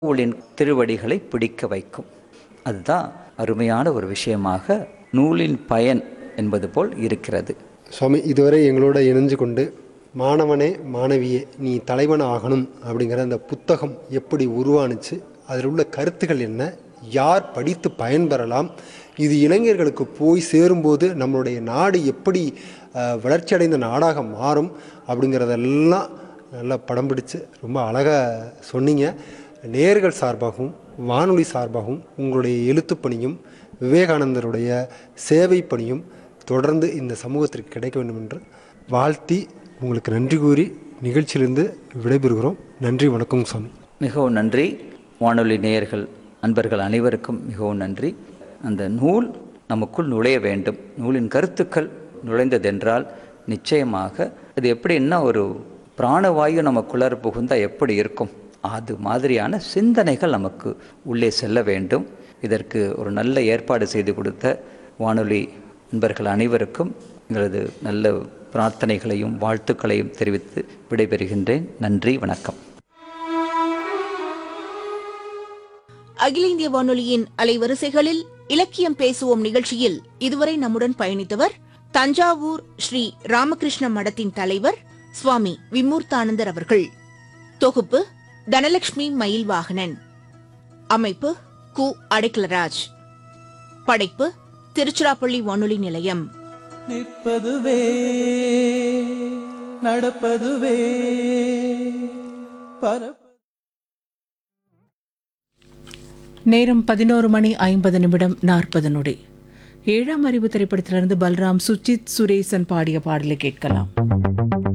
கடவுளின் திருவடிகளை பிடிக்க வைக்கும் அதுதான் அருமையான ஒரு விஷயமாக நூலின் பயன் என்பது போல் இருக்கிறது சுவாமி இதுவரை எங்களோட இணைஞ்சு கொண்டு மாணவனே மாணவியே நீ தலைவன் ஆகணும் அப்படிங்கிற அந்த புத்தகம் எப்படி உருவானுச்சு அதில் உள்ள கருத்துக்கள் என்ன யார் படித்து பயன்பெறலாம் இது இளைஞர்களுக்கு போய் சேரும்போது நம்மளுடைய நாடு எப்படி அஹ், வளர்ச்சியடைந்த நாடாக மாறும் அப்படிங்கிறதெல்லாம் நல்லா படம் பிடிச்சு ரொம்ப அழகாக சொன்னீங்க நேர்கள் சார்பாகவும் வானொலி சார்பாகவும் உங்களுடைய எழுத்துப் பணியும் விவேகானந்தருடைய சேவை பணியும் தொடர்ந்து இந்த சமூகத்திற்கு கிடைக்க வேண்டும் என்று வாழ்த்தி உங்களுக்கு நன்றி கூறி நிகழ்ச்சியிலிருந்து விடைபெறுகிறோம் நன்றி வணக்கம் சுவாமி மிகவும் நன்றி வானொலி நேயர்கள் அன்பர்கள் அனைவருக்கும் மிகவும் நன்றி அந்த நூல் நமக்குள் நுழைய வேண்டும் நூலின் கருத்துக்கள் நுழைந்ததென்றால் நிச்சயமாக அது எப்படின்னா ஒரு பிராணவாயு நமக்குள்ளார புகுந்தா எப்படி இருக்கும் அது மாதிரியான சிந்தனைகள் நமக்கு உள்ளே செல்ல வேண்டும் இதற்கு ஒரு நல்ல ஏற்பாடு செய்து கொடுத்த வானொலி நண்பர்கள் அனைவருக்கும் எங்களது நல்ல பிரார்த்தனைகளையும் வாழ்த்துக்களையும் தெரிவித்து விடைபெறுகின்றேன் நன்றி வணக்கம் அகில இந்திய வானொலியின் அலைவரிசைகளில் இலக்கியம் பேசுவோம் நிகழ்ச்சியில் இதுவரை நம்முடன் பயணித்தவர் தஞ்சாவூர் ஸ்ரீ ராமகிருஷ்ண மடத்தின் தலைவர் சுவாமி விமூர்த்தானந்தர் அவர்கள் தொகுப்பு தனலட்சுமி மயில்வாகனன் அமைப்பு கு அடைக்கலராஜ் படைப்பு திருச்சிராப்பள்ளி வானொலி நிலையம் நிற்பதுவே நடப்பதுவே பரப்ப நேரம் பதினோரு மணி ஐம்பது நிமிடம் நாற்பது நொடி ஏழாம் அறிவு திரைப்படத்திலிருந்து பல்ராம் சுஜித் சுரேசன் பாடிய பாடலை கேட்கலாம்